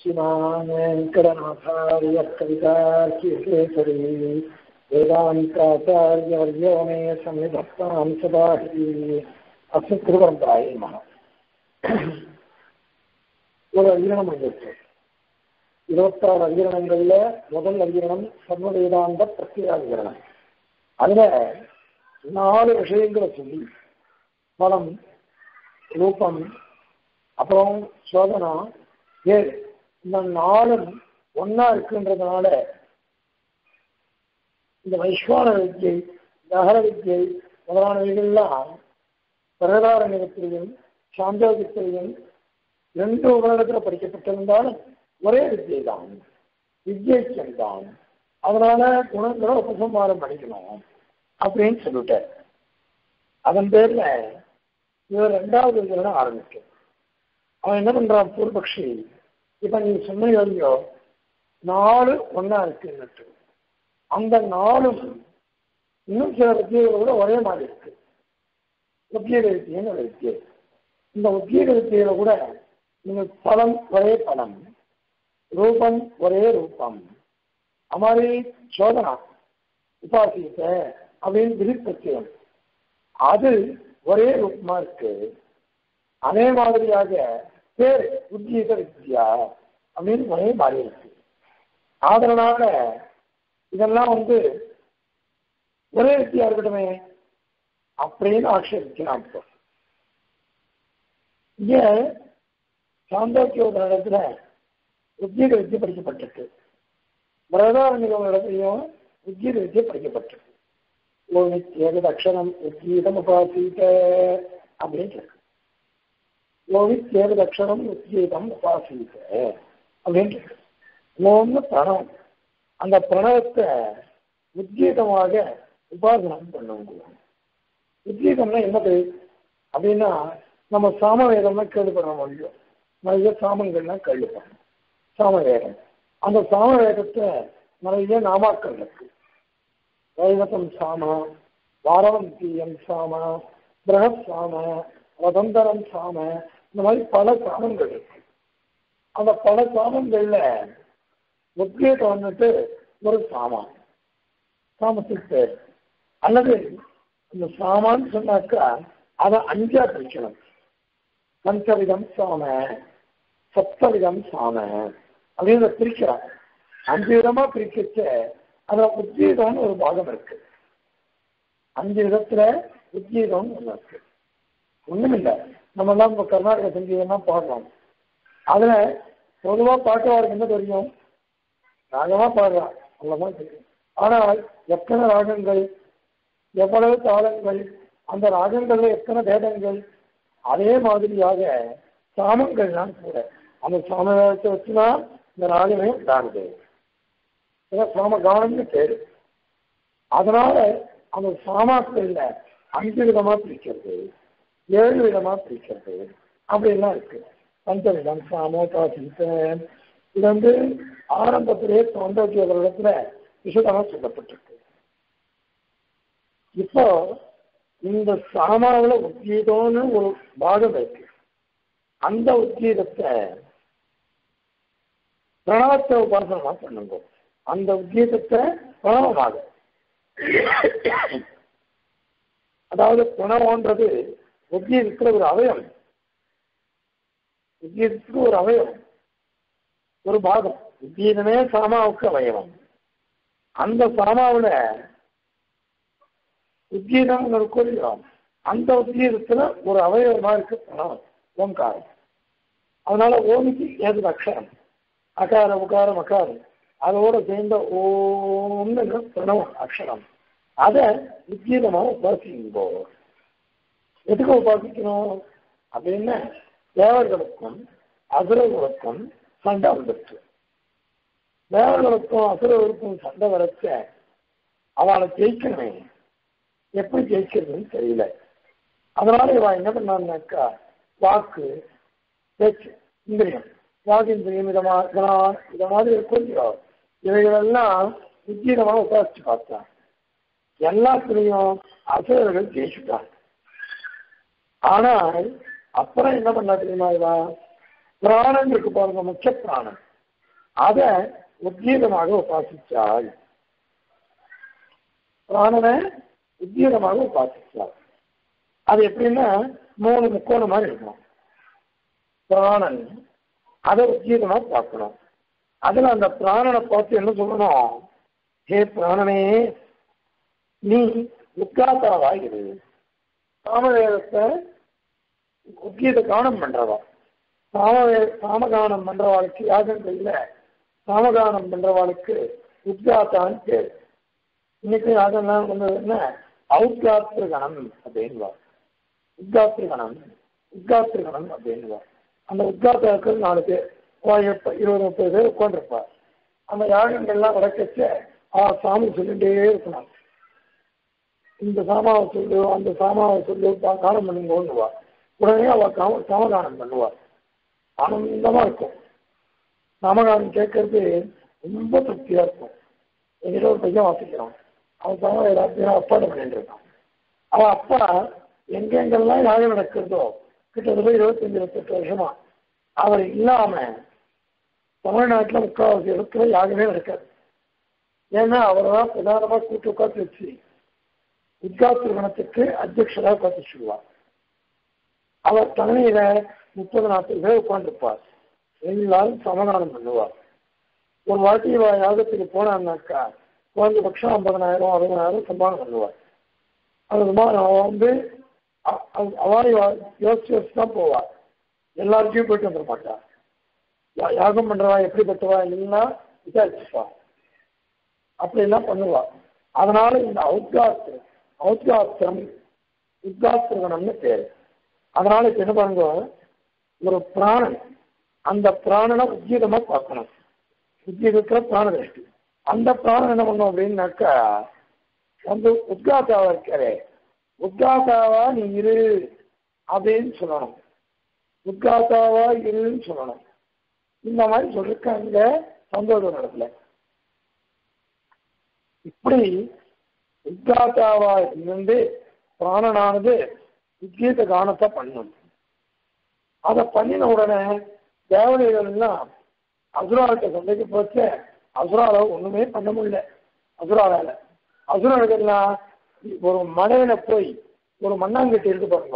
श्रीमान् वेङ्कटनाथार्य कवितार्किकेसरी वेदान्ताचार्यवर्यो मे संविधत्तां सदाहि அஸ்மி திருவரந்தாய நம ஒரு அதிகரணம் வந்துச்சு இருபத்தாறு அதிகரணங்கள்ல முதல் அதிகரணம் சர்வ வேதாந்த பிரத்யேகாதிகரணம் அதுல நாலு விஷயங்களை சொல்லி பலம் ரூபம் அப்புறம் சோதனா ஏழு இந்த நாளும் ஒன்னா இருக்குன்றதுனால இந்த வைஸ்வான வித்யை நகர வித்யை முதலானவைகள்லாம் பிரகதாரண்யத்திலையும் சாந்தோகத்திலையும் ரெண்டு உபநிடத்தில் படிக்கப்பட்டிருந்தாலும் ஒரே வித்தியை தான் வித்யைக்கம் தான் அதனால குணங்களை உபசம்மாரம் பண்ணிக்கணும் அப்படின்னு சொல்லிட்டார் அதன் பேர்ல இவர் ரெண்டாவது விதம் ஆரம்பிக்கும் அவன் என்ன பண்றான் பூர்வபக்ஷி இப்ப நீ சொன்ன இல்லையோ நாலு ஒன்னா இருக்குன்னுட்டு அந்த நாளும் இன்னும் சில வித்தியைகள் கூட ஒரே மாதிரி இருக்கு உத்தியோக வித்தியன்னு ஒரு வித்தியை இந்த உத்தியோக வித்தியில கூட நீங்க பலம் ஒரே பலம் ரூபம் ஒரே ரூபம் அமாரி சோதனா உபாசித்த அப்படின்னு விருப்பத்தியம் அது ஒரே ரூபமா இருக்கு அதே மாதிரியாக பேர் உத்தியோக வித்யா அப்படின்னு ஒரே மாறி இருக்கு அதனால இதெல்லாம் வந்து ஒரே வித்தியா இருக்கட்டுமே அப்படின்னு ஆட்சேபிக்கிறான் இப்போ இங்க சாந்தோக்கிய ஒரு இடத்துல உத்தியோக வித்தியை படிக்கப்பட்டிருக்கு பிரதாரணிக ஒரு இடத்துலையும் உத்தியோக வித்தியை படிக்கப்பட்டிருக்கு ஓ நித்தியது அக்ஷரம் உத்கீதம் உபாசீத அப்படின்னு இருக்கு ஓவித் ஏவது அக்ஷரம் உத்கீதம் உபாசீத அப்படின்னு இருக்கு ஓம்னு பிரணவம் அந்த பிரணவத்தை உத்கீதமாக உபாசனம் பண்ணுவாங்க உத்கீதம்னா என்னது அப்படின்னா நம்ம சாமவேதம்னா கேள்விப்படுற முடியும் நிறைய சாமங்கள்லாம் கேள்விப்படணும் சாமவேதம் அந்த சாமவேதத்தை நிறைய நாமாக்கள் இருக்கு வைவதம் சாம வாரவந்தியம் சாம பிரகத் சாம வதந்தரம் சாம இந்த மாதிரி பல சாமங்கள் இருக்கு அந்த பல சாமங்கள்ல உத்கீதம் வந்துட்டு ஒரு சாமா சாமத்துக்கு பேர் அல்லது இந்த சாமான்னு சொன்னாக்கா அதை அஞ்சா பிரிக்கணும் பஞ்சவிதம் சாம சப்தவிதம் சாம அப்படின்னு பிரிக்கிறான் அஞ்சு விதமா பிரிக்கச்ச அதுல உத்கீதம்னு ஒரு பாகம் இருக்கு அஞ்சு விதத்துல உத்கீதம்னு ஒண்ணு இருக்கு ஒண்ணும் இல்லை நம்ம எல்லாம் இப்போ கர்நாடக சங்கீதம்லாம் பாடுறோம் அதுல பொதுவா பாட்டுவாருக்கு என்ன தெரியும் ராகமா பாடுறான் அவ்வளவுதான் தெரியும் ஆனால் எத்தனை ராகங்கள் எவ்வளவு தாளங்கள் அந்த ராகங்கள்ல எத்தனை பேதங்கள் அதே மாதிரியாக சாமங்கள்லாம் கூட அந்த சாமத்தை வச்சுதான் இந்த ராகமே உண்டாகுது சாம கானம்னு பேரு அதனால அந்த சாமாக்கள்ல அஞ்சு விதமா பிரிக்கிறது ஏழு விதமா பிரிக்கிறது அப்படிலாம் இருக்கு பஞ்சவிதம் சாமோபாசித்த இது வந்து ஆரம்பத்திலேயே சௌந்தர்ய இடத்துல விசதமாக சொல்லப்பட்டிருக்கு இப்போ இந்த சாமாவில் உத்கீதம்னு ஒரு பாகம் இருக்கு அந்த உத்கீதத்தை பிரணவத்தை உபாசனமா பண்ணுங்க அந்த உத்கீதத்தை பிரணவமாக அதாவது பிரணவன்றது உத்கீதத்துல ஒரு அவயம் உத்கீதத்துக்கு ஒரு அவயம் ஒரு பாகம் உத்கீதமே சாமாவுக்கு அவயவம் அந்த சாமாவுல உத்கீதம் குறிக்கிறோம் அந்த உத்கீதத்துல ஒரு அவயவமா இருக்கு பிரணவம் ஓங்காரம் அதனால ஓமிக்கு ஏது அக்ஷரம் அகார உகாரம் அகாரம் அதோட சேர்ந்த ஓம்னு பிரணவம் அக்ஷரம் அதை உத்கீதமாக உபாசிங்கோ எதுக்கு உபாசிக்கணும் அப்படின்னு தேவர்களுக்கும் அசுரர்களுக்கும் சண்டை வந்துருக்கு தேவர்களுக்கும் அசுரர்களுக்கும் சண்டை வரைச்ச அவளை ஜெயிக்கணுமே எப்படி ஜெயிக்கிறதுன்னு தெரியல அதனால இவன் என்ன பண்ணான்னாக்கா வாக்கு பேச்சு இந்திரியம் வாகிந்திரியம் இதமா இத மாதிரி கொஞ்சம் இவைகளெல்லாம் உத்தீரமாக உபாசிச்சு பார்த்தான் எல்லாத்துலேயும் அசுரர்கள் ஜெயிச்சுட்டாங்க ஆனால் அப்புறம் என்ன பண்ணா தெரியுமா இவா பிராணன் இருக்கு பாருங்க முக்கிய பிராணன் அதை உத்கீதமாக உபாசிச்சாள் பிராணனை உத்கீதமாக உபாசிச்சாள் அது எப்படின்னா மூணு முக்கோணம் மாதிரி இருக்கணும் பிராணன் அதை உத்கீதமா பார்க்கணும் அதுல அந்த பிராணனை பார்த்து என்ன சொல்லணும் ஹே பிராணனே நீ உத்காத்தாவா இரு சாமவேதத்தை உத்கீத கானம் பண்றவா சாமவே சாமகானம் பண்றவாளுக்கு யாகம் இல்ல சாமகானம் பண்றவாளுக்கு உத்காத்தான்னு பேர் இன்னைக்கு யாகம்லாம் கொண்டு என்ன அவுத்காத்திரு கணம் அப்படின்வா உத்காத்திரு கணம் உத்காத்திரு கணம் அப்படின்வா அந்த உத்காத்தாக்கள் நாலு பேர் இருபது முப்பது பேர் உட்காந்துருப்பார் அந்த யாகங்கள்லாம் வடக்கச்ச ஆ சாமி சொல்லிட்டே இருக்கணும் இந்த சாமாவை சொல்லு அந்த சாமாவை சொல்லு காலம் பண்ணுங்கன்னுவா உடனே அவ காம சமதானம் பண்ணுவார் ஆனந்தமா இருக்கும் சமதானம் கேட்கறது ரொம்ப திருப்தியா இருக்கும் எங்கிட்ட ஒரு பையன் வாசிக்கிறான் அவன் சம எல்லாத்தையும் அப்பாடு பண்ணிட்டு இருக்கான் அவன் அப்பா எங்கெங்கெல்லாம் யாகம் நடக்கிறதோ கிட்டத்தட்ட இருபத்தஞ்சு இருபத்தெட்டு வருஷமா அவர் இல்லாம தமிழ்நாட்டில் முக்கால்வாசி இடத்துல யாகமே நடக்காது ஏன்னா அவரை தான் பிரதானமா கூட்டு உட்காந்து வச்சு உத்காத்திருமணத்துக்கு அத்தியட்சராக உட்காந்து சொல்லுவார் அவர் தலைமையில முப்பது நாற்பது பேர் உட்காந்துருப்பார் எல்லாரும் சமதானம் பண்ணுவார் ஒரு வாட்டி இவ யாகத்துக்கு போனான்னாக்கா குறைஞ்சபட்சம் ஐம்பதனாயிரம் அறுபதாயிரம் சம்பாதம் பண்ணுவார் அது அவன் வந்து அவரை யோசிச்சு யோசிச்சு தான் போவார் எல்லாருக்கும் போயிட்டு வந்துட மாட்டா யாகம் பண்றவா எப்படிப்பட்டவா எல்லாம் விசாரிச்சுப்பா அப்படி எல்லாம் பண்ணுவா அதனால இந்த அவுத்காத்து அவுத்காத்திரம் உத்காத்திரகணம்னு பேரு அதனால இப்ப என்ன பண்ணுங்க ஒரு பிராணன் அந்த பிராணனை உத்கீதமா பார்க்கணும் உத்கீதத்துல பிராண திருஷ்டி அந்த பிராணம் என்ன பண்ணும் அப்படின்னாக்கா வந்து உத்காத்தாவா இருக்காரே உத்காத்தாவா நீ இரு அப்படின்னு சொல்லணும் உத்காத்தாவா இருன்னு சொல்லணும் இந்த மாதிரி சொல்லிருக்காங்க சந்தோஷ இடத்துல இப்படி உத்காத்தாவா இருந்து பிராணனானது உத்கீத கானத்தை பண்ணும் அதை பண்ணின உடனே தேவதைகள் எல்லாம் அசுராட்ட சண்டைக்கு போச்சு அசுரால ஒண்ணுமே பண்ண முடியல அசுராலால அசுரர்கள்லாம் ஒரு மலையில போய் ஒரு மண்ணாங்கட்டி இருக்கு பாருங்க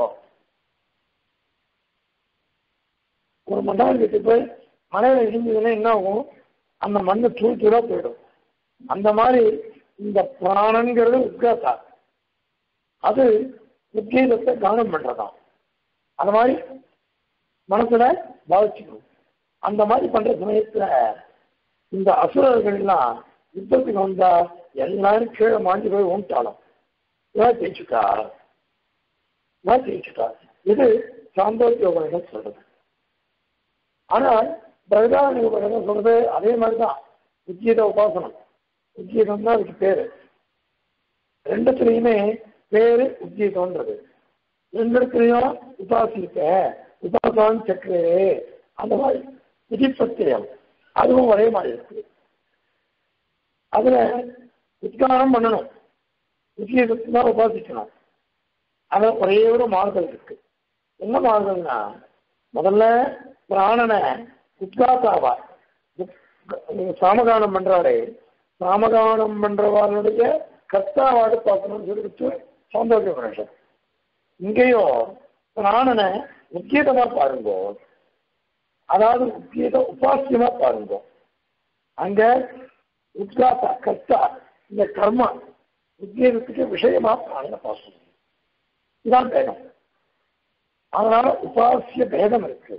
ஒரு மண்ணாங்கட்டி போய் மலையில இடிஞ்சதுன்னா என்ன ஆகும் அந்த மண்ணு தூள் தூளா போயிடும் அந்த மாதிரி இந்த பிராணங்கிறது உத்காத்தா அது உத்கீதத்தை கவனம் பண்றதாம் அந்த மாதிரி மனசுல பாதிச்சுக்கணும் அந்த மாதிரி பண்ற சமயத்துல இந்த அசுரர்கள் எல்லாம் யுத்தத்துக்கு வந்தா எல்லாரும் கீழே மாண்டி போய் ஓண்டாலும் இவன் ஜெயிச்சுட்டா இவன் ஜெயிச்சுட்டா இது சாந்தோக்கிய உபநிடம் சொல்றது ஆனால் பிரதான உபநிடம் சொல்றது அதே மாதிரிதான் உத்கீத உபாசனம் உத்கீதம் தான் அதுக்கு பேரு ரெண்டுத்துலயுமே பேரு உத்கீதம்ன்றது ரெண்டு இடத்துலையும் உபாசிக்க உபாசான் சக்கரே அந்த மாதிரி விதிப்பத்தியம் அதுவும் ஒரே மாதிரி இருக்கு அதுல உத்காரம் பண்ணணும் உத்கீதத்தை தான் உபாசிக்கணும் அது ஒரே ஒரு மாறுதல் இருக்கு என்ன மாறுதல்னா முதல்ல பிராணனை உத்காத்தாவா சாமகானம் பண்றாரே சாமகானம் பண்றவாருடைய கர்த்தாவாடு பார்க்கணும்னு சொல்லிட்டு சௌந்தர்ய புருஷன் இங்கேயோ பிராணனை உத்கீதமா பாருங்க அதாவது உத்கீத உபாசியமா பாருங்க அங்க உத்காத்தா கர்த்தா இந்த கர்மா உத்கீதத்துக்கு விஷயமா பிராணனை பார்க்கணும் இதான் பேதம் அதனால உபாசிய பேதம் இருக்கு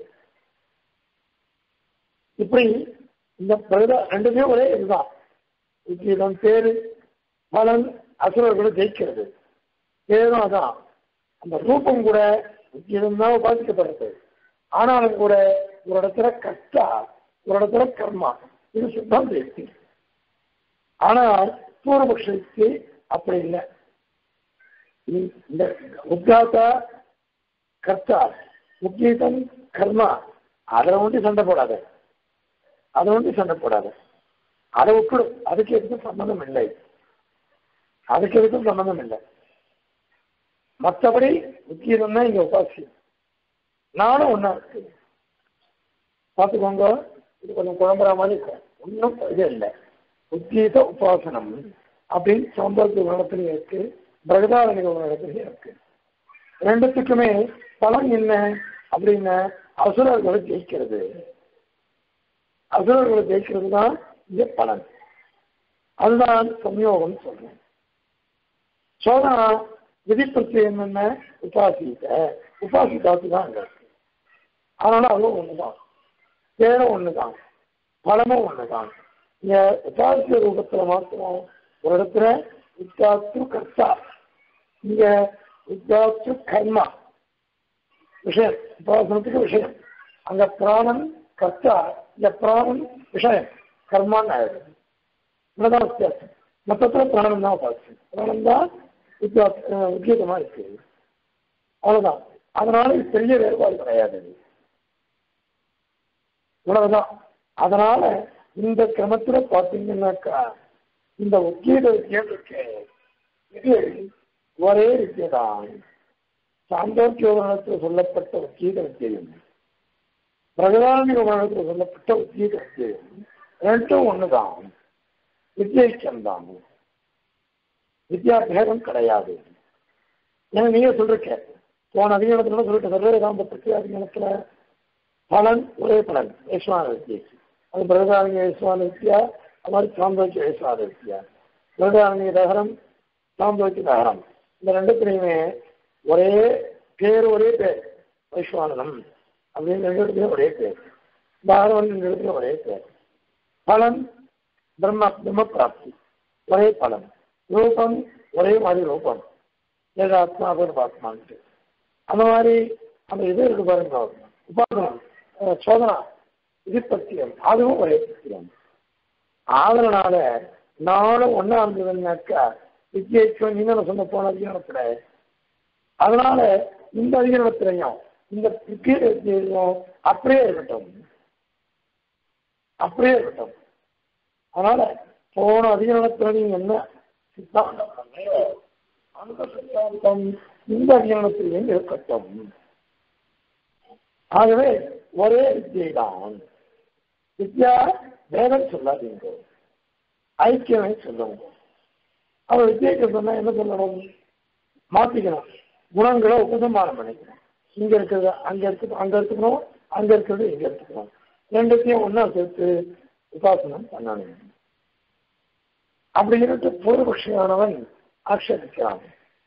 இப்படி இந்த ரெண்டுமே ஒரே இதுதான் உத்கீதம் பேரு பலன் அசுரர்களை ஜெயிக்கிறது பேரும் அதான் அந்த ரூபம் கூட உத்கீதம் தான் உபாசிக்கப்படுறது ஆனாலும் கூட ஒரு இடத்துல கஷ்டா ஒரு இடத்துல கர்மா இது சித்தாந்த யுக்தி ஆனால் பூர்வபக்ஷத்துக்கு அப்படி இல்லை இந்த உத்காத்தா கர்த்தா உத்கீதம் கர்மா அதில் ஒண்டி சண்டை போடாத அதை ஒண்டி சண்டை போடாத அதை விட்டுடும் அதுக்கு எதுக்கும் சம்மந்தம் இல்லை அதுக்கு எதுக்கும் சம்மந்தம் இல்லை மற்றபடி உத்கீதம் தான் இங்க உபாசியம் நானும் ஒன்னா இருக்கு பார்த்துக்கோங்க இது கொஞ்சம் குழம்புற மாதிரி இருக்கும் ஒன்றும் இது இல்லை உத்கீத உபாசனம் அப்படின்னு சம்பவத்து உலகத்திலேயே இருக்கு பிரகதாரணிக உலகத்திலேயே இருக்கு ரெண்டுத்துக்குமே பலன் என்ன அப்படின்னா அசுரர்களை ஜெயிக்கிறது அசுரர்களை ஜெயிக்கிறது தான் இங்க பலன் அதுதான் சம்யோகம் சொல்றேன் சோதனா விதிப்பிரத்தியம் என்ன உபாசித்த உபாசித்தாத்து தான் அங்க இருக்கு அதனால அதுவும் ஒண்ணுதான் பேரும் ஒண்ணுதான் பலமும் ஒண்ணுதான் இங்க உபாசிய ரூபத்துல மாத்திரம் ஒரு இடத்துல உத்தாத்து கர்த்தா இங்க உத்தாத்து கர்மா விஷயம் உபாசனத்துக்கு விஷயம் அங்க பிராணன் கர்த்தா இந்த பிராணன் விஷயம் கர்மான்னு ஆயிடுது இவ்வளவுதான் வித்தியாசம் மொத்தத்துல பிராணம் தான் உபாசியம் பிராணம் தான் உத்தியோகமா இருக்கு அவ்வளவுதான் அதனால இது பெரிய வேறுபாடு கிடையாது இவ்வளவுதான் அதனால இந்த கிரமத்துல பாத்தீங்கன்னாக்கா இந்த உத்கீத வித்தியம் இருக்கு இது ஒரே வித்தியதான் சாந்தோக்கியோகத்தில் சொல்லப்பட்ட உத்கீத வித்தியம் பிரகதானிக உலகத்தில் சொல்லப்பட்ட உத்கீத வித்தியம் ரெண்டும் ஒண்ணுதான் வித்தியைக்கம் தான் வித்தியாபேதம் கிடையாது ஏன்னா நீங்க சொல்றீங்க போன அதிகாரத்துல சொல்லிட்டு சர்வே காம்பத்துக்கு அதிகாரத்துல பலன் ஒரே பலன் யஸ்வான வித்தியை அது பிரகதாரணிய யஸ்வான வித்தியா அது மாதிரி சாந்தோக்கிய யஸ்வான வித்தியா பிரகதாரணிய தகரம் சாந்தோக்கிய தகரம் இந்த ரெண்டுத்துலையுமே ஒரே பேர் ஒரே பேர் வைஸ்வானனம் அப்படின்னு ரெண்டு இடத்துலையும் ஒரே பேர் பாரவன் ரெண்டு இடத்துலையும் ஒரே பேர் பலன் பிரம்ம பிரம்ம பிராப்தி ஒரே பலன் ரூபம் ஒரே மாதிரி ரூபம் ஏகாத்மா அபர்பாத்மான்ட்டு அந்த மாதிரி அந்த இது இருக்கு பாருங்க உபாசனம் சோதனா இது பத்தியம் அதுவும் ஒரே பத்தியம் ஆதரனால நானும் ஒன்னா இருந்ததுன்னாக்கா வித்தியேற்றம் நீங்க சொன்ன போன அதிகாரத்துல அதனால இந்த அதிகாரத்திலையும் இந்த வித்தியும் அப்படியே இருக்கட்டும் அப்படியே இருக்கட்டும் அதனால போன அதிகாரத்துல நீங்க என்ன சித்தாந்தம் பண்ணீங்களோ, அந்த சித்தாந்தம் இந்த அதிகாரத்திலையும் இருக்கட்டும் ஆகவே ஒரே வித்தியை தான் வித்யா வேதம் சொல்லாதீங்க ஐக்கியமே சொல்லுங்க அவர் வித்தியைக்கு சொன்னா என்ன சொல்லணும் மாத்திக்கணும் குணங்களை உபசம்மானம் பண்ணிக்கணும் இங்க இருக்கிறது அங்க இருக்கு அங்க எடுத்துக்கணும் அங்க இருக்கிறது இங்க எடுத்துக்கணும் ரெண்டுத்தையும் ஒண்ணா சேர்த்து உபாசனம் பண்ணணும் அப்படி இருக்க பூர்வபக்ஷியானவன் ஆட்சேபிக்கிறான்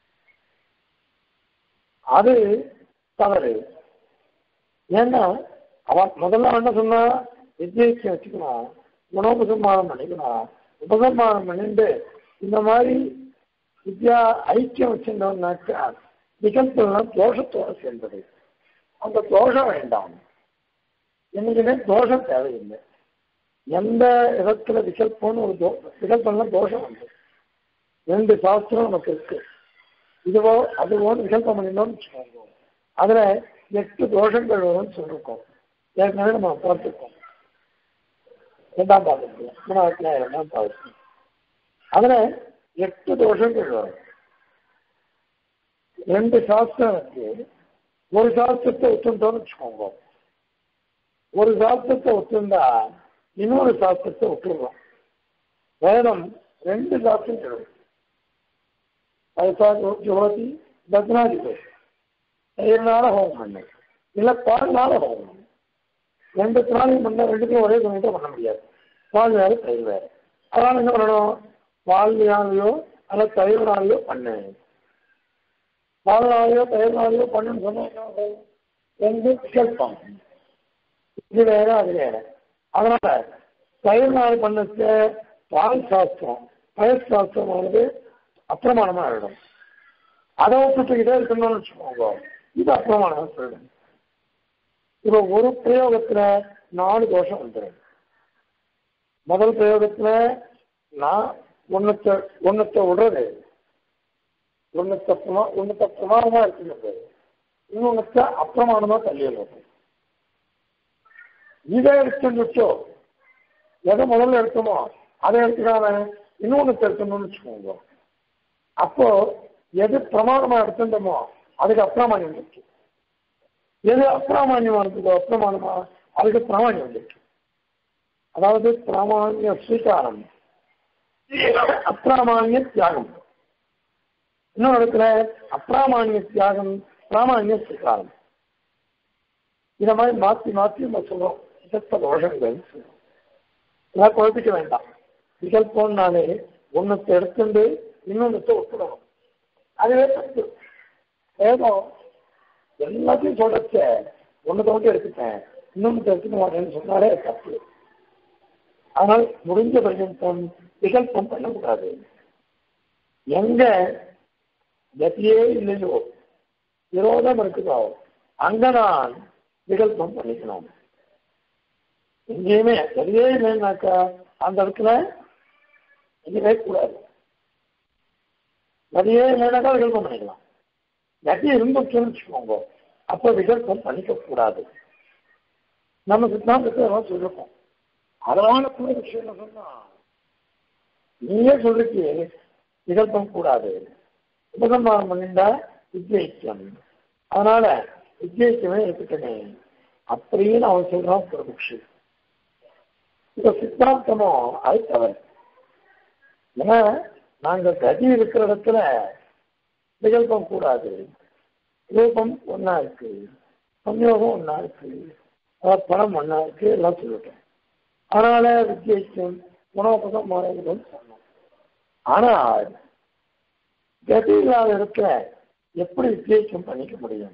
அது தவறு ஏன்னா அவன் முதல்ல என்ன சொன்னா வித்தியைக்கு வச்சுக்கணும் குணோபசம்மானம் பண்ணிக்கணும் உபசம்மானம் பண்ணிட்டு இந்த மாதிரி வித்யா ஐக்கியம் வச்சிருந்தோம்னாக்கா விகல்பம்லாம் தோஷத்தோட சேர்ந்தது அந்த தோஷம் வேண்டாம் என்னைக்குமே தோஷம் தேவையில்லை எந்த இடத்துல விகல்பம்னு ஒரு தோ விகல்பம்லாம் தோஷம் வந்து ரெண்டு சாஸ்திரம் நமக்கு இருக்கு இதுவோ அதுவோன்னு விகல்பம் பண்ணினோம்னு வச்சுக்கோங்க அதுல எட்டு தோஷங்கள் வரும்னு சொல்லிருக்கோம் ஏற்கனவே நம்ம பார்த்துருக்கோம் ரெண்டாம் பாதத்துல மூணாவதுல ரெண்டாம் பாதத்துல அதுல எட்டு தோஷங்கள் வரும் ரெண்டு சாஸ்திரம் இருக்கு ஒரு சாஸ்திரத்தை ஒத்துட்டோம்னு வச்சுக்கோங்க ஒரு சாஸ்திரத்தை ஒத்துந்தா இன்னொரு சாஸ்திரத்தை ஒத்துடுறோம் வேதம் ரெண்டு சாஸ்திரம் சொல்லுது அது ஜோதி பத்னாதி பேர் தயிர்னால ஹோமம் பண்ணு இல்லை பால்னால ஹோமம் பண்ணு ரெண்டுத்தினாலையும் பண்ண ரெண்டுத்தையும் ஒரே சமயத்தை பண்ண முடியாது பால் வேறு தயிர் வேறு அதனால என்ன பண்ணணும் பால்னாலேயோ அல்ல தயிர்னாலேயோ பண்ணு பால்னாலேயோ தயிர்னாலேயோ பண்ணுன்னு சொன்னா என்ன ஆகும்? ரெண்டு விகல்பம் இது வேற அது வேற அதனால தயிர்னால் பண்ணச்ச பால் சாஸ்திரம் பயிர் சாஸ்திரமானது அப்பிரமாணமா ஆயிடும் அதை விட்டுக்கிட்டே இருக்கணும்னு வச்சுக்கோங்க இது அப்பிரமாணமா சொல்லிடும் இப்போ ஒரு பிரயோகத்துல நாலு தோஷம் வந்துடும் முதல் பிரயோகத்துல நான் ஒன்னத்தை ஒன்னத்தை விடுறது ஒன்னத்தை பிரமா ஒன்னத்தை பிரமாணமா இருக்கிறது இன்னொன்னத்தை அப்பிரமாணமா தள்ளிடுறது இதை எடுத்துன்னு வச்சோ எதை முதல்ல எடுத்தோமோ அதை எடுத்துக்காம இன்னொன்னு எடுக்கணும்னு வச்சுக்கோங்க அப்போ எது பிரமாணமா எடுத்துட்டோமோ அதுக்கு அப்பிரமாணியம் இருக்கு எது அப்பிரமாணியமா இருக்குதோ அப்பிரமாணமா அதுக்கு பிராமாணியம் இருக்கு அதாவது பிராமான்ய ஸ்வீகாரம் அப்பிராமான்ய தியாகம் இன்னொரு இடத்துல அப்பிராமான்ய தியாகம் பிராமான்ய ஸ்வீகாரம் இத மாதிரி மாத்தி மாத்தி நம்ம சொல்றோம் சித்த தோஷங்கள் சொல்றோம் இதெல்லாம் குழப்பிக்க வேண்டாம் விகல்பம்னாலே ஒன்னத்தை எடுத்துட்டு இன்னொன்னத்தை ஒப்பிடணும் அதுவே தப்பு வேதம் எல்லாத்தையும் சொல்றச்ச ஒன்னத்தை மட்டும் எடுத்துட்டேன் இன்னொன்னு எடுத்துக்க மாட்டேன்னு சொன்னாலே தப்பு ஆனால் முடிஞ்ச பர்யந்தம் விகல்பம் பண்ணக்கூடாது எங்க கதியே இல்லையோ விரோதம் இருக்குதோ அங்கதான் விகல்பம் பண்ணிக்கணும் எங்கேயுமே கதியே இல்லைன்னாக்கா அந்த இடத்துல எங்கேயுமே கூடாது கதியே இல்லைனாக்கா விகல்பம் பண்ணிக்கலாம் கதி இருந்துச்சுன்னு வச்சுக்கோங்க அப்போ விகல்பம் பண்ணிக்க கூடாது நம்ம சித்தாந்தத்தை எல்லாம் சொல்லிருக்கோம் அதனால கூட விஷயம் என்ன சொன்னா நீயே சொல்லிருக்கு விகல்பம் கூடாது உபசம்மானம் பண்ணிண்டா வித்யைக்கியம் அதனால வித்யைக்கியமே எடுத்துக்கணே அப்படின்னு அவன் சொல்றான் பிரபுஷி இப்ப சித்தாந்தமோ அது தவறு ஏன்னா நாங்க கதி இருக்கிற இடத்துல விகல்பம் கூடாது ரூபம் ஒன்னா இருக்கு சம்யோகம் ஒன்னா இருக்கு பணம் ஒன்னா இருக்கு எல்லாம் சொல்லிட்டோம் அதனால வித்தியாசம் உணவப்பதம் மாறுகிறதுன்னு சொன்னோம் ஆனால் கதி இல்லாத இடத்துல எப்படி வித்தியாசம் பண்ணிக்க முடியும்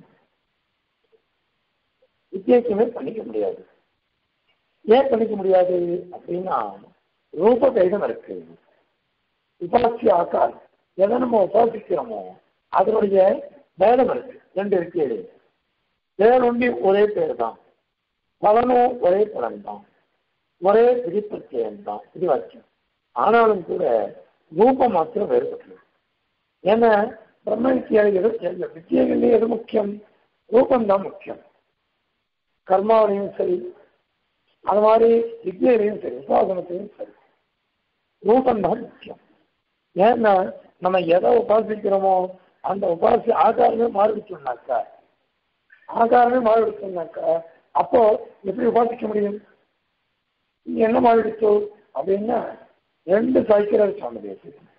வித்தியாசமே பண்ணிக்க முடியாது ஏன் பண்ணிக்க முடியாது அப்படின்னா ரூப கைதம் இருக்கு உபாசி ஆக்கார் எதை நம்ம உபாசிக்கிறோமோ அதனுடைய பேதம் இருக்கு ரெண்டு இருக்கு பேரொண்டி ஒரே பேர் தான் பலனும் ஒரே பலன் தான் ஒரே விதிப்பிரத்தியம் தான் விதிவாக்கியம் ஆனாலும் கூட ரூபம் மாத்திரம் வேறுபட்டது ஏன்னா பிரம்ம வித்தியாதிகள் வித்தியர்களே எது முக்கியம் ரூபம் தான் முக்கியம் கர்மாவிலையும் சரி அது மாதிரி வித்தியிலையும் சரி உபாசனத்திலையும் சரி ரூபம் தான் முக்கியம் ஏன்னா நம்ம எதை உபாசிக்கிறோமோ அந்த உபாசி ஆகாரமே மாறிடுச்சோம்னாக்கா ஆகாரமே மாறிடுச்சோம்னாக்கா அப்போ எப்படி உபாசிக்க முடியும் நீ என்ன மாறிடுச்சோ அப்படின்னா ரெண்டு சைக்கிள் சொன்னது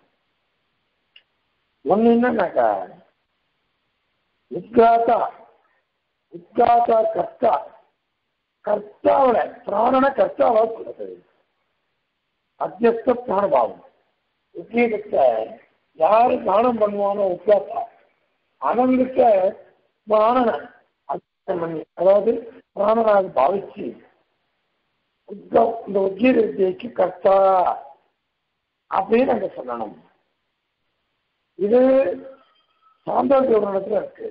ஒன்னு என்னன்னாக்கா உத்காத்தா உத்காத்தா கர்த்தா கர்த்தாவோட பிராணன கர்த்தாவா சொல்றது அத்தியஸ்த பிராணபாவம் உத்கீதத்தை யாரு தானம் பண்ணுவானோ உத்காத்தா அவங்கிட்ட பிராணன பண்ணி அதாவது பிராணனாக பாவிச்சு இந்த உத்கீத வித்தியைக்கு கர்த்தா அப்படின்னு அங்க சொல்லணும் இது சாந்தோக்கிய இடத்துல இருக்கு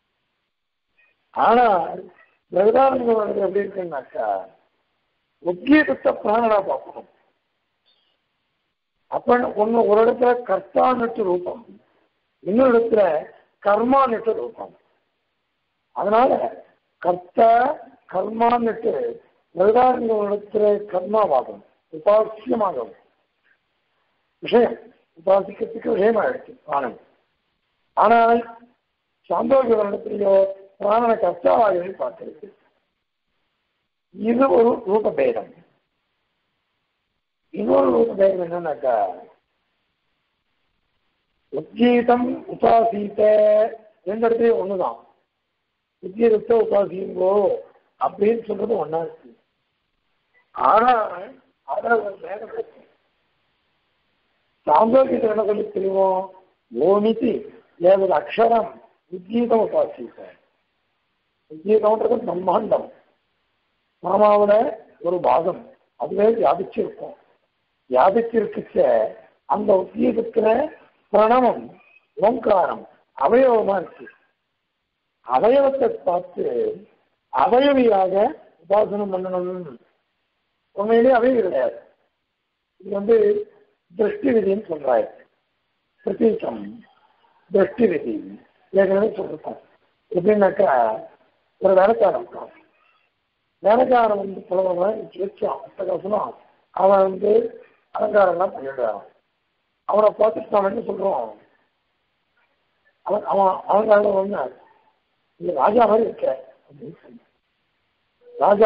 ஆனா பிரகதானந்த இடத்துல எப்படி இருக்குன்னாக்கா உத்கீதத்தை பிராணனா பார்க்கணும் அப்ப ஒண்ணு ஒரு இடத்துல கர்த்தான்னுட்டு ரூபம் இன்னொரு இடத்துல கர்மான்னுட்டு ரூபம் அதனால கர்த்தா கர்மான்னுட்டு பிரகதானந்த இடத்துல கர்மாவாகும் உபாசியமாகும் விஷயம் உபாசிக்கிறதுக்கு விஷயமாயிடுச்சு பிராணன் ஆனால் சாந்தோகிய இடத்துலையோ பிராணனை கர்த்தாவாகவே பார்க்கிறது இது ஒரு ரூபபேதம் இன்னொரு ரூபபேதம் என்னன்னாக்கா உத்கீதம் உபாசீத்த ரெண்டு இடத்துலயும் ஒண்ணுதான் உத்கீதத்தை உபாசியுங்கோ அப்படின்னு சொல்றது ஒன்னா இருக்கு ஆனா அதுல ஒரு பேதம் இருக்கு சாந்தோக்கியத்தில் என்ன சொல்லி தெரியுமோ ஓமிதி ஏவது அக்ஷரம் உத்கீதம் உபாசித்த உத்கீதம்ன்றது பிரம்மாண்டம் மாமாவோட ஒரு பாகம் அதுவே வியாபிச்சிருக்கும் வியாபிச்சிருக்குச்ச அந்த உத்கீதத்துல பிரணவம் ஓங்காரம் அவயவமா இருக்கு அவயவத்தை பார்த்து அவயவியாக உபாசனம் பண்ணணும் உண்மையிலேயே அவயவி கிடையாது இது வந்து திருஷ்டி விதின்னு சொல்றாரு பிரதீகம் திருஷ்டி விதி ஏற்கனவே சொல்லிருக்கோம் எப்படின்னாக்கா ஒரு வேலைக்காரன் இருக்கான் வேலைக்காரன் வந்து புலவன் வச்சான் அட்டகாசனம் அவன் வந்து அலங்காரம்லாம் பண்ணிடுறான் அவனை பார்த்துட்டு நாம என்ன சொல்றோம் அவன் அவன் அலங்காரம் வந்து நீ ராஜா மாதிரி இருக்க அப்படின்னு சொன்னான் ராஜா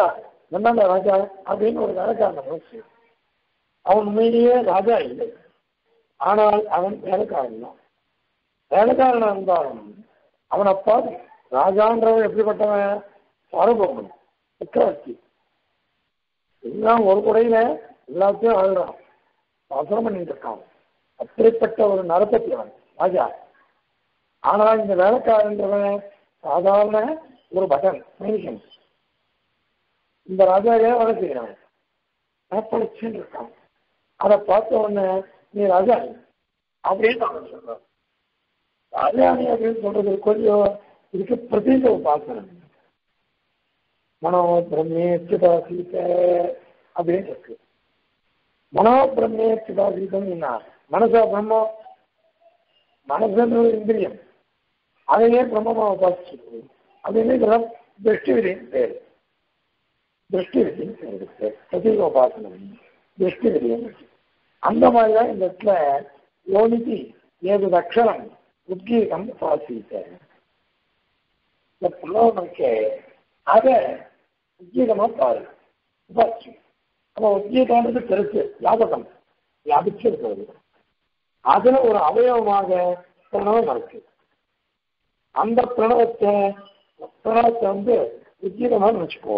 என்னங்க ராஜா அப்படின்னு ஒரு வேலைக்காரன் யோசிச்சு அவன் உண்மையிலேயே ராஜா இல்லை ஆனால் அவன் வேலைக்காரன் தான் வேலைக்காரனா இருந்தாலும் அவன் அப்பா ராஜான்றவன் எப்படிப்பட்டவன் சாரபோகன் சக்கரவர்த்தி எல்லாம் ஒரு குடையில எல்லாத்தையும் ஆளுறான் அவசரம் பண்ணிட்டு இருக்கான் அப்படிப்பட்ட ஒரு நரப்பத்தி அவன் ராஜா ஆனால் இந்த வேலைக்காரன்றவன் சாதாரண ஒரு பட்டன் மனுஷன் இந்த ராஜாவே வேலை செய்யறான் படிச்சுன்னு இருக்கான் அதை பார்த்த உடனே நீ ராஜா அப்படின்னு அவன் சொல்றான் ராஜாணி அப்படின்னு சொல்றது கொஞ்சம் இதுக்கு பிரதீக உபாசனம் மனோ பிரம்மே சிதாசீத அப்படின்னு இருக்கு மனோ பிரம்மே சிதாசீதம் என்ன மனசா பிரம்மம் மனசுன்ற ஒரு இந்திரியம் அதையே பிரம்மமா உபாசிச்சு அப்படின்னு இதெல்லாம் திருஷ்டி விதியின் பேர் திருஷ்டி விதியின் பேர் இருக்கு பிரதீக உபாசனம் திருஷ்டி விதியின் அந்த மாதிரிதான் இந்த இடத்துல யோனிதி ஏது அக்ஷரம் உத்கீதம் உபாசித்த இந்த புலவனுக்கு அதை உத்கீதமா பாரு உபாசி அப்ப உத்கீதம்ன்றது பெருசு வியாபகம் வியாபிச்சிருக்கிறது அதுல ஒரு அவயவமாக பிரணவம் இருக்கு அந்த பிரணவத்தை பிரணவத்தை வந்து உத்கீதமா நினைச்சுக்கோ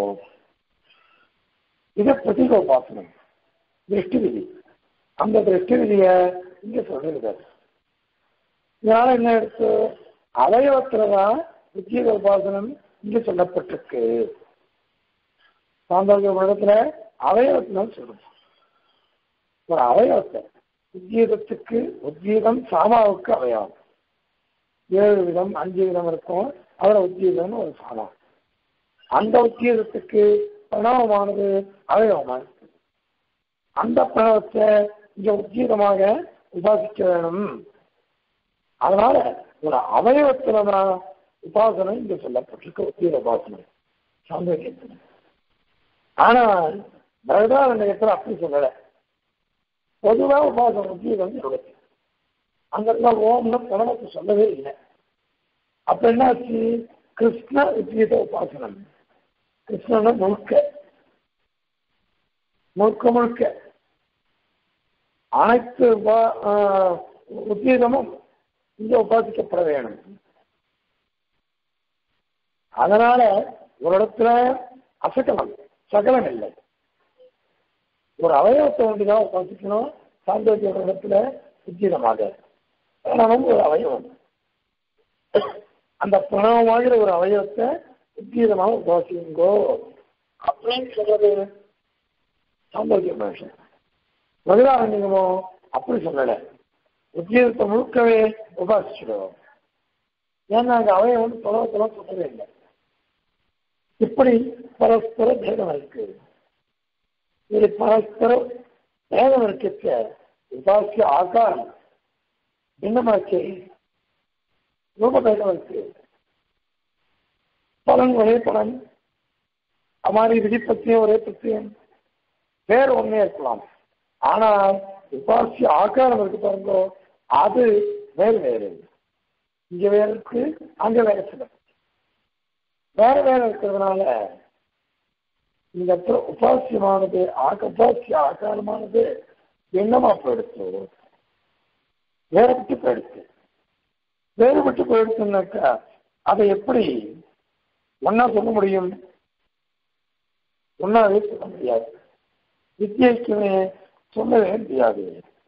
இது பிரதீக உபாசனம் திருஷ்டி விதி அந்த திருஷ்டி விதிய இங்க சொல்லிருக்காரு இதனால என்ன எடுத்து அவயவத்துலதான் உத்கீத உபாசனம் இங்க சொல்லப்பட்டிருக்கு சாந்தோக்கிய மடத்துல அவயவத்தினால் சொல்றோம் ஒரு அவயவத்தை உத்கீதத்துக்கு உத்கீதம் சாமாவுக்கு அவயவம் ஏழு விதம் அஞ்சு விதம் இருக்கும் அதுல உத்கீதம்னு ஒரு சாமா அந்த உத்கீதத்துக்கு பிரணவமானது அவயவமா இருக்கு அந்த பிரணவத்தை இங்க உத்கீதமாக உபாசிக்க வேணும் அதனால ஒரு அவயவத்துலதான் உபாசனை இங்க சொல்லப்பட்டிருக்கு உத்கீத உபாசனை சாந்தோக்கியத்தில் ஆனால் பிரகதாரண்யத்தில் அப்படி சொல்லலை பொதுவா உபாசனை உத்கீதம் இருக்கு அந்த இடத்துல ஓம்னு பிரணவத்தை சொல்லவே இல்லை அப்ப என்னாச்சு கிருஷ்ண உத்கீத உபாசனம் கிருஷ்ணன முழுக்க முழுக்க முழுக்க அனைத்து உத்கீதமும் இங்க உபாசிக்கப்பட வேணும் அதனால ஒரு இடத்துல அசகலம் சகலம் இல்லை ஒரு அவயவத்தை ஒன்றுதான் உபாசிக்கணும் சாந்தோக்கிய இடத்துல உச்சிதமாக பிரணவம் ஒரு அவயவம் அந்த பிரணவமாகிற ஒரு அவயவத்தை உத்தீதமாக உபாசிங்கோ அப்படின்னு சொல்றது சாந்தோக்கிய மனுஷன் மதுராரண்யமோ அப்படி சொல்லலை உத்தியோகத்தை முழுக்கவே உபாசிச்சிடும் ஏன்னா அங்க அவயவன் புலவத்தெல்லாம் சொல்லவே இல்லை இப்படி பரஸ்பர பேதம் இருக்கு இது பரஸ்பர பேதம் இருக்க உபாசிய ஆகாரம் என்னமாச்சு ரூப பேதம் இருக்கு பலன் ஒரே பலன் அமாரி விதிப்பத்தியம் ஒரே பத்தியம் பேர் ஒன்னே இருக்கலாம் ஆனால் உபாசிய ஆகாரம் இருக்கு பாருங்க அது வேறு வேறு இங்க வேற இருக்கு அங்க வேற சில வேற வேற இருக்கிறதுனால இந்த இடத்துல உபாசியமானது ஆக உபாசிய ஆகாரமானது என்னமா போயிடுச்சு வேறுபட்டு போயிடுச்சு வேறுபட்டு போயிடுச்சுன்னாக்கா அதை எப்படி ஒன்னா சொல்ல முடியும் ஒன்னாவே சொல்ல முடியாது வித்தியைக்குமே சொல்லவே முடியாது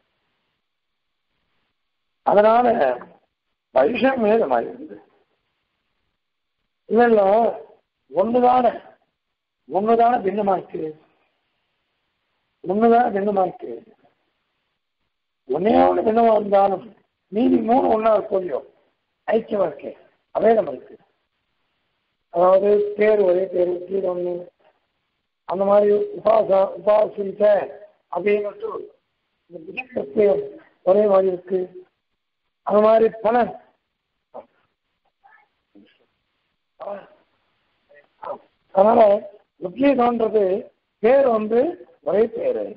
அதனால வைஷமே இந்த மாதிரி இருந்து இல்ல இல்ல ஒண்ணுதானே ஒண்ணுதானே பின்னமா இருக்கு ஒண்ணுதானே பின்னமா இருக்கு ஒன்னே ஒண்ணு பின்னமா இருந்தாலும் மீதி மூணு ஒன்னா இருக்கோம் ஐக்கியமா இருக்கு அவேதம் இருக்கு அதாவது பேர் ஒரே பேர் கீழே ஒண்ணு அந்த மாதிரி உபாசா உபாசித்த அப்படின்னு இந்த பிரத்யம் ஒரே மாதிரி இருக்கு அது மாதிரி பலன் அதனால உத்கீதம்ன்றது பேர் வந்து ஒரே பேரு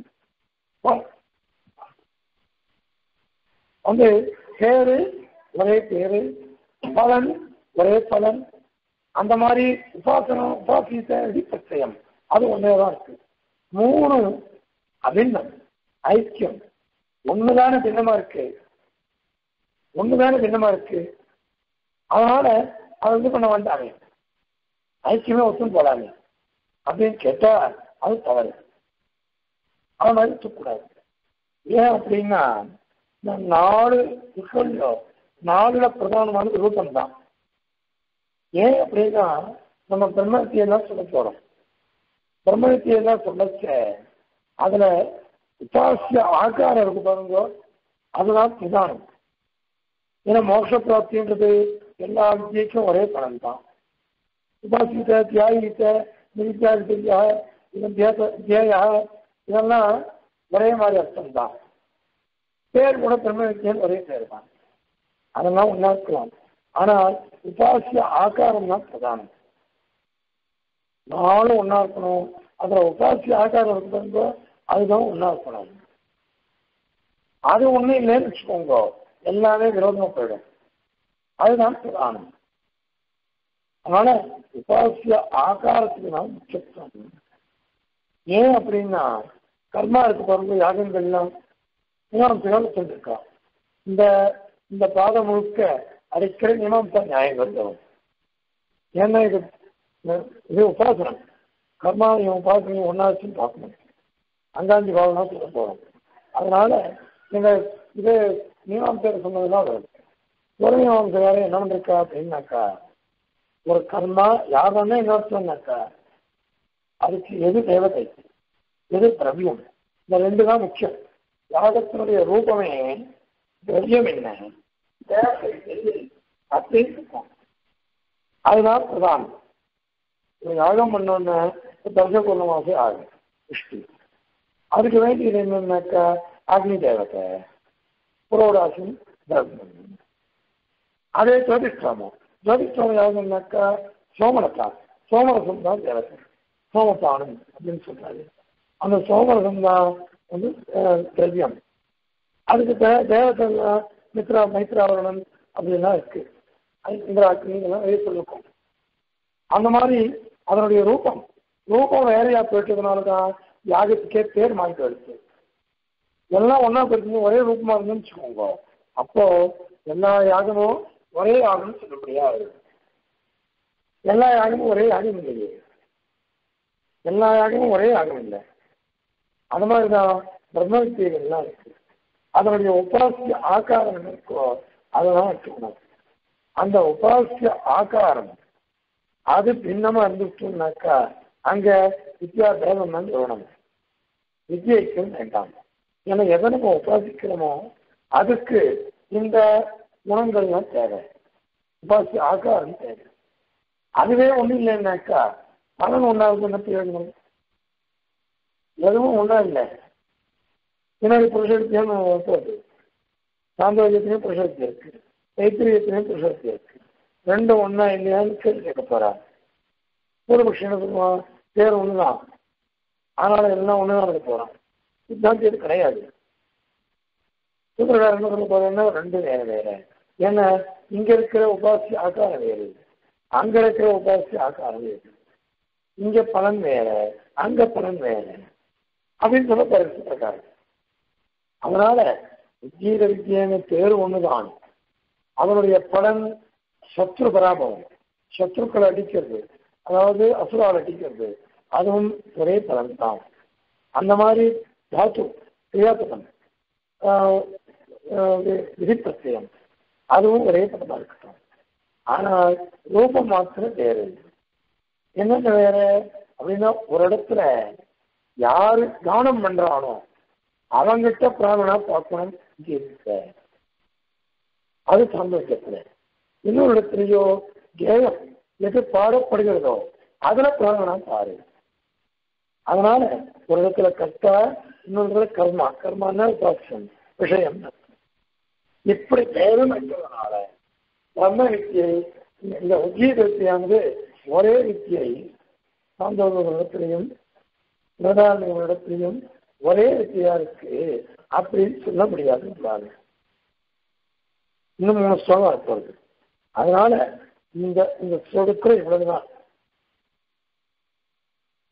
வந்து பேரு ஒரே பேரு பலன் ஒரே பலன் அந்த மாதிரி உபாசனம் உபாசித்த விதிப்பச்சயம் அது ஒன்னே தான் இருக்கு மூணும் அபின்னம் ஐக்கியம் ஒண்ணுதானே பின்னமா இருக்கு ஒண்ணுதானே பின்னமா இருக்கு அதனால அதை இது பண்ண வேண்டாமே ஐக்கியமே ஒத்துன்னு போடாமே அப்படின்னு கேட்டா அது தவறு அவன் மாதிரி தூக்கூடாது ஏன் அப்படின்னா இந்த நாலு இருக்கோ நாலுல பிரதானமானது ரூபம் தான் ஏன் அப்படின்னா நம்ம பிரம்மத்தியெல்லாம் சொல்ல போறோம் பிரம்மத்தியெல்லாம் சொல்லச்ச அதுல உபாசிய ஆகாரம் இருக்கு பாருங்க அதுதான் பிரதானம் ஏன்னா மோட்ச பிராப்தின்றது எல்லா வித்தியக்கும் ஒரே பலன் தான் உபாசித்த தியாகித்த நிவித்தியாகித்தியா தியேயா இதெல்லாம் ஒரே மாதிரி அர்த்தம் தான் பேர் கூட பிரம்மவித்தியன் ஒரே பேர் தான் அதெல்லாம் ஒன்றா இருக்கலாம் ஆனால் உபாசிய ஆகாரம் தான் பிரதானம் நாளும் ஒன்றா இருக்கணும் அதில் உபாசிய ஆகாரம் இருக்கிறதோ அதுதான் ஒன்றா இருக்கணும் அது ஒன்றும் இல்லைன்னு வச்சுக்கோங்க எல்லாமே விரோதமாக போயிடும் அதுதான் பிரதானம் அதனால உபாசிய ஆகாரத்துக்கு தான் முக்கியத்துவம் ஏன் அப்படின்னா கர்மா இருக்கு பாருங்க யாகங்கள்லாம் மீமாம்சைகள் சொல்லியிருக்கா இந்த இந்த பாதம் முழுக்க அடிக்கடி மீமாம்சா நியாயங்கள் வரும் ஏன்னா இது இது உபாசனம் கர்மா இவன் உபாசனை ஒன்னாச்சுன்னு பார்க்கணும் அங்காஞ்சி பாவனா சொல்ல போறோம் அதனால நீங்க இது மீமாம்சையில் சொன்னதுதான் வரும் ஒரு மீமாம்சை வேற என்ன பண்ணிருக்கா அப்படின்னாக்கா ஒரு கர்மா யாருன்னா என்ன அர்த்தம்னாக்கா அதுக்கு எது தேவதை எது திரவியம் இந்த ரெண்டு தான் முக்கியம் யாகத்தினுடைய ரூபமே திரவியம் என்ன தேவதை எது அப்படின்னு இருக்கும் அதுதான் பிரதானம் ஒரு யாகம் பண்ணோன்னா தர்ச பூர்ணமாசே ஆகும் விஷ்ணு அதுக்கு வேண்டியது என்னன்னாக்கா அக்னி தேவதை புரோடாசம் தர்மம் அதே ஜோதிஷ்டாமம் ஜோதிஷ்டாமம் யாருன்னாக்கா சோமனத்தா சோமரசம் தான் தேவதை சோமபானம் அப்படின்னு சொல்றாரு அந்த சோமரசம் தான் வந்து திரவியம் அதுக்கு தே தேவதைலாம் மித்ரா மைத்ராவரணம் அப்படின்லாம் இருக்கு இந்திராக்கினிங்கெல்லாம் வெளியே சொல்லிருக்கோம் அந்த மாதிரி அதனுடைய ரூபம் ரூபம் வேறையா போயிட்டதுனால தான் யாகத்துக்கே பேர் மாறிட்டு வருது எல்லாம் ஒன்றா போயிட்டு ஒரே ரூபமா இருந்துன்னு வச்சுக்கோங்க அப்போ எல்லா யாகமும் ஒரே யாகம்னு சொல்ல முடியாது எல்லா யாகமும் ஒரே யாகம் இல்லையே எல்லா யாகமும் ஒரே யாகம் இல்லை அது மாதிரி தான் பிரம்ம வித்தியெல்லாம் இருக்கு அதனுடைய உபாசிய ஆகாரம் என்ன இருக்கோ அதெல்லாம் வச்சுக்கணும் அந்த உபாசிய ஆகாரம் அது பின்னமா இருந்துச்சுன்னாக்கா அங்க வித்யா பேதம் தான் சொல்லணும் வித்யைக்கும் வேண்டாம் ஏன்னா எதை நம்ம உபாசிக்கிறோமோ அதுக்கு இந்த குணங்கள்லாம் தேவை உபாசிய ஆகாரம் தேவை அதுவே ஒன்றும் இல்லைன்னாக்கா பலன் ஒன்றாவது என்ன பிரயோஜனம் எதுவும் ஒன்றா இல்லை பின்னாடி புருஷத்தியம் போகுது சாந்தோஜத்திலையும் புருஷத்தி இருக்கு தைத்திரியத்திலையும் புருஷத்தி இருக்கு ரெண்டும் ஒன்றா இல்லையான்னு கேள்வி கேட்க போறா பூர்வபக்ஷி என்ன சொல்லுவான் பேர் ஒன்று தான் அதனால எல்லாம் ஒன்று தான் போகிறான் சித்தாந்தி இது கிடையாது சூத்திரக்காரர் என்ன சொல்ல போறேன்னா ரெண்டு வேற வேற ஏன்னா இங்க இருக்கிற உபாசி ஆக்காரம் வேறு அங்க இருக்கிற உபாசி ஆக்காரம் வேறு இங்க பலன் வேற அங்க பலன் வேற அப்படின்னு சொல்ல போற சூத்திரக்காரர் அதனால விஜீர வித்தியன்னு பேர் ஒண்ணுதான் அதனுடைய பலன் சத்ரு பராபவம் சத்ருக்களை அடிக்கிறது அதாவது அசுரால் அடிக்கிறது அதுவும் ஒரே பலன் தான் அந்த மாதிரி தாத்து கிரியாபதம் விதிப்பிரத்தியம் அதுவும் ஒரே பதமா இருக்கட்டும் ஆனால் ரூபம் மாத்திரம் வேறு என்னென்ன வேற அப்படின்னா ஒரு இடத்துல யாரு கவனம் பண்றானோ அவங்கிட்ட பிராணனா பார்க்கணும் இங்க இருக்க அது சந்தோஷத்துல இன்னொரு இடத்துலயோ கேயம் எது பாடப்படுகிறதோ அதுல பிராணனா பாரு அதனால ஒரு இடத்துல கர்த்தா இன்னொரு இடத்துல கர்மா கர்மான்னா உபாசம் விஷயம் இப்படி பேரும் என்பதனால பிரம்ம வித்தியை இந்த உத்திய வித்தியானது ஒரே வித்தியை சாந்தோகத்திலையும் பிரதானிகளிடத்திலையும் ஒரே வித்தியா இருக்கு அப்படின்னு சொல்ல முடியாது இன்னும் மூணு ஸ்லோகம் இருப்பது அதனால இந்த இந்த ஸ்லோகத்துல இவ்வளவுதான்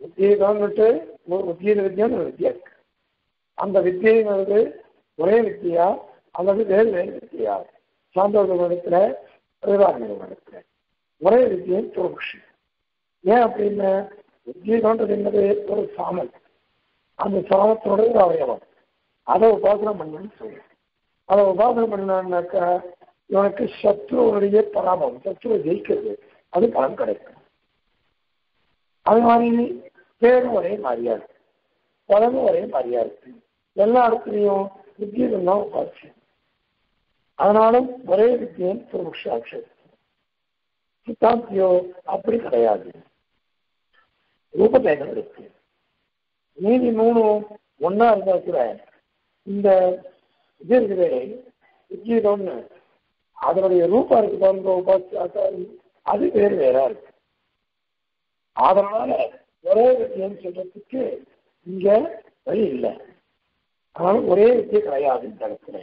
உத்கீதம்னுட்டு ஒரு உத்கீத வித்தியான்னு ஒரு வித்தியா இருக்கு அந்த வித்தியைங்கிறது ஒரே வித்தியா அல்லது வேறு வேறு வித்தியா சாந்தோக இடத்துல பிரதான இடத்துல ஒரே வித்தியை துருபுஷி ஏன் அப்படின்னா உத்கீதம்ன்றது என்னது ஒரு சாமல் அந்த சாமத்தோட ஒரு அவயவம் அதை உபாசனை பண்ணணும்னு சொல்லு அதை உபாசனை பண்ணான்னாக்கா இவனுக்கு சத்ருவனுடைய பராமம் சத்ருவை ஜெயிக்கிறது அது பலன் கிடைக்கும் அது மாதிரி பேரும் ஒரே மாதிரியா இருக்கு பலனும் ஒரே மாதிரியா இருக்கு எல்லா இடத்துலையும் வித்தியம் தான் உபாசி அதனாலும் ஒரே வித்தியம் துருபுஷாட்சம் சித்தாந்தியோ அப்படி கிடையாது ரூபபேதம் இருக்கு மீதி மூணும் ஒன்னா இருந்தா கூட இந்த இது இருக்குது உத்கீதம்னு அதனுடைய ரூபம் இருக்கு பாருங்க உபாசி அது வேறு வேறா இருக்கு அதனால ஒரே வித்தியம் சொல்றதுக்கு இங்க வழி இல்லை அதனால ஒரே வித்தியை கிடையாது இந்த இடத்துல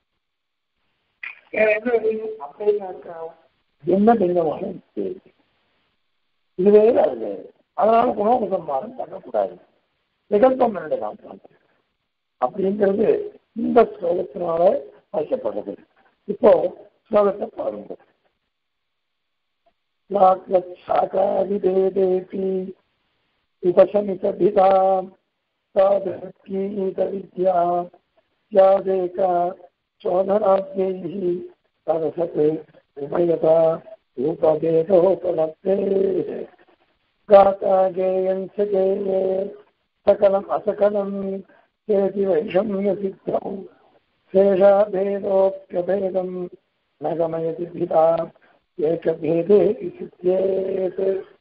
வேற என்ன வழி அப்படின்னாக்கா என்ன பின்னமான வித்தியை இது வேறு அது வேறு அதனால குணோபசம்மானம் பண்ணக்கூடாது விகல்பம் தான் பண்றது அப்படிங்கிறது இந்த ஸ்லோகத்தினால வைக்கப்படுறது இப்போ ஸ்லோகத்தை பாருங்க शाखाविभेदेऽपि उपशमितभिधाम् तादृक्यीतविद्या स्यादेका चोदराज्ञैः सरसत् उभयता रूपभेदोपलब्धेः गाता गेयं च गेये सकलम् असकलम् चेति वैषम्यसिद्धौ शेषाभेदोऽप्यभेदम् न गमयति भिदा ஏகபேதே சித்தேத்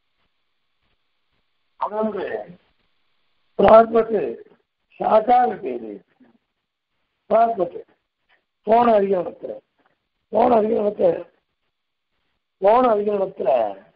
அதாவது பிராக்பத்து சாகா விபேது பிராக்பத்து போன அதிகரணத்துல போன அதிகரணத்துல போன அதிகரணத்துல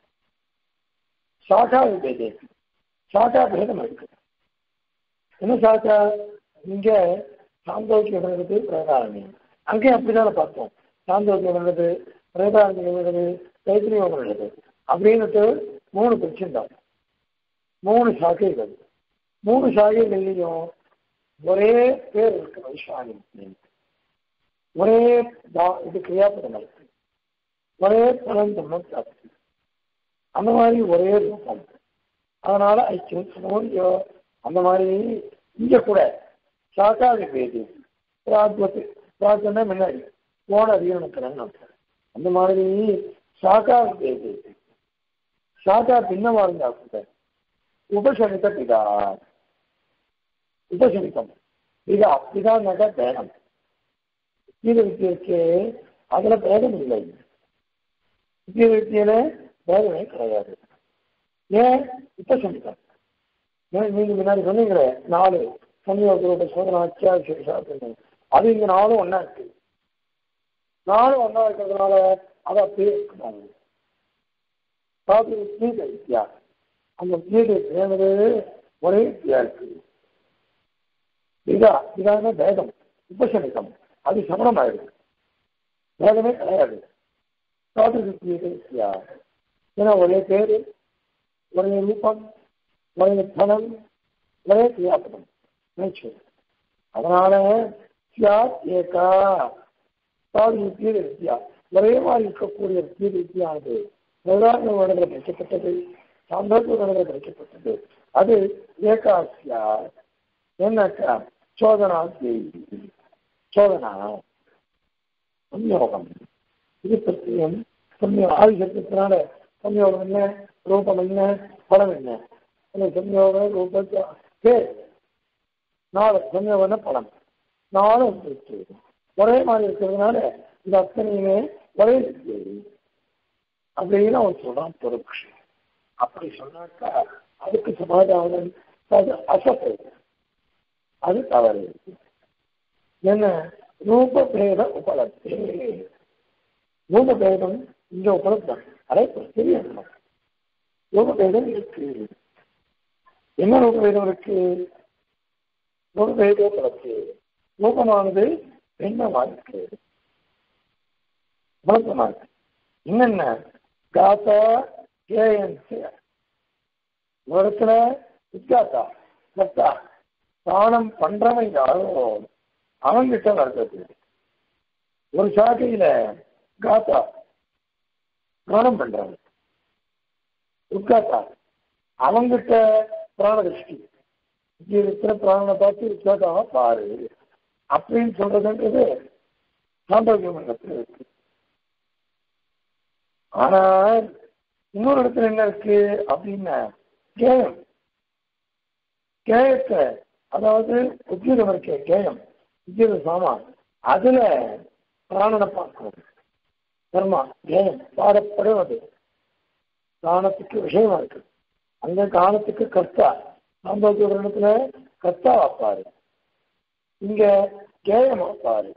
சாகா விபேதே சாகா பேதம் இருக்கு என்ன சாக்கா இங்க சாந்தோக்கியம் நடந்தது பிரகாரணி அங்கேயும் அப்படிதானே பார்த்தோம் சாந்தோக்கியம் நடந்தது பிரேதாரண்யம் நடந்தது தைத்திரியம் நடந்தது அப்படின்னுட்டு மூணு பிரிச்சுட்டாங்க மூணு சாக்கைகள் மூணு சாகைகள்லையும் ஒரே பேர் இருக்கு வைஸ்வானி ஒரே தா- இது கிரியாபதம் இருக்கு ஒரே பலன் தம்மம் பிராப்தி அந்த மாதிரி ஒரே ரூபம் அதனால ஐக்கியம் சமோதியோ அந்த மாதிரி இங்க கூட சாக்காதி பேதி பிராத்வத்து பிரார்த்தனை முன்னாடி போன அதிகரணக்கிறேன்னு அர்த்தம். அந்த மாதிரி சாக்கா பேதி சாக்கா பின்னமா இருந்தா கூட உபசமித்த பிதா உபசமித்தம் பிதா பிதான்னாக்கா பேதம் கீத வித்தியருக்கு அதுல பேதம் இல்லை கீத வித்தியில பேதமே கிடையாது ஏன் உபசமித்தம் ஏன் நீங்க முன்னாடி சொன்னீங்களே நாலு சமயோக சோதனை அத்தியாவசியம் அது இங்க நாலும் ஒண்ணா இருக்கு நாலும் ஒண்ணா இருக்கிறதுனால அதை அப்படியே இருக்கணும் அதாவது கீத வித்தியா அந்த கீதை சேர்ந்தது ஒரே வித்தியா இருக்கு இதா இதான பேதம் உபசமித்தம் அது சமணம் ஆயிடுது பேதமே கிடையாது அதாவது கீதை வித்தியா ஏன்னா ஒரே பேரு ஒரே ரூபம் ஒரே பலம் ஒரே கிரியாபதம் நேச்சர் அதனால சியாத் ஏகா அதாவது கீழ வித்யா ஒரே மாதிரி இருக்கக்கூடிய கீழ வித்தியானது பிரதான வருடத்தில் படிக்கப்பட்டது சாந்தோக வருடத்தில் படிக்கப்பட்டது அது ஏகாசியா என்னக்கா சோதனா தேவி சோதனா சம்யோகம் இது பிரத்தியம் சம்யோ ஆதிசத்தினால சம்யோகம் என்ன ரூபம் என்ன பலம் என்ன அந்த சம்யோக ரூபத்தை பேர் நாலு சம்யோகம்னா பலம் நாலும் இருக்கு ஒரே மாதிரி இருக்கிறதுனால இது அத்தனையுமே ஒரே இருக்கு அப்படின்னு அவன் சொல்றான் பொறுப்பு அப்படி சொன்னாக்கா அதுக்கு சமாதானம் அது அசத்து அது தவறு என்ன ரூபபேத உபலப்தி ரூபபேதம் இங்க உபலப்தம் அதை தெரியணும் ரூபபேதம் இருக்கு என்ன ரூபபேதம் இருக்கு ரூபபேத உபலப்தி ரூபமானது பெண்ணமா இருக்கு உபலப்தமா இருக்கு என்னென்ன காத்தா கேஎன்சி ஒரு இடத்துல வித்யாசா சத்தா தானம் பண்றவன் யாரோ அவன்கிட்ட வர்றது ஒரு சாக்கையில காத்தா தானம் பண்றவன் உட்காத்தா அவங்கிட்ட பிராண திருஷ்டி இங்க இருக்கிற பிராணனை பார்த்து உட்காத்தாவ பாரு அப்படின்னு சொல்றதுன்றது சாந்தோக்கிய மண்டலத்தில் இருக்கு ஆனா இன்னொரு இடத்துல என்ன இருக்கு அப்படின்னா கேயம் கேயத்தை அதாவது உத்தியோகம் இருக்க கேயம் உத்தியோக சாமான் அதுல பிராணனை பார்க்கணும் கர்மா கேயம் பாடப்படுவது காணத்துக்கு விஷயமா இருக்கு அந்த காலத்துக்கு கர்த்தா சாந்தோக்கிய வருடத்துல கர்த்தா வைப்பாரு இங்க கேயம் வைப்பாரு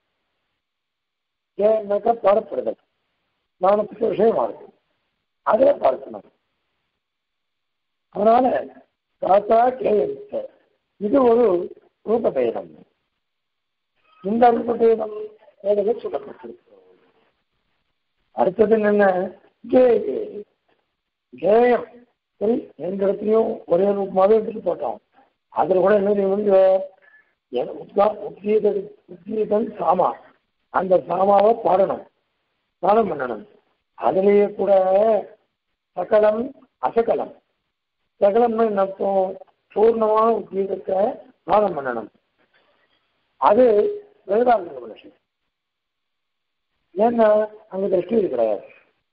கேயம்னாக்கா பாடப்படுதல் காணத்துக்கு விஷயமா இருக்கு அதே பார்க்கணும் அதனால காத்தா கேயம் இது ஒரு ரூபபேதம் இந்த ரூபபேதம் வேலையை சொல்லப்பட்டிருக்கு அடுத்தது என்ன கே கேயம் சரி எந்த இடத்துலையும் ஒரே ரூபமாவே எடுத்துட்டு போட்டோம் அதுல கூட என்ன வந்து உத்கீத உத்கீதம் சாமா அந்த சாமாவை பாடணும் பாடம் பண்ணணும் அதுலேயே கூட சகலம் அசகலம் சகலம்னு என்ன அர்த்தம் பூர்ணமான உத்கீதத்தை பாடம் பண்ணணும் அது வேதாந்த விஷயம் ஏன்னா அங்க திருஷ்டி கிடையாது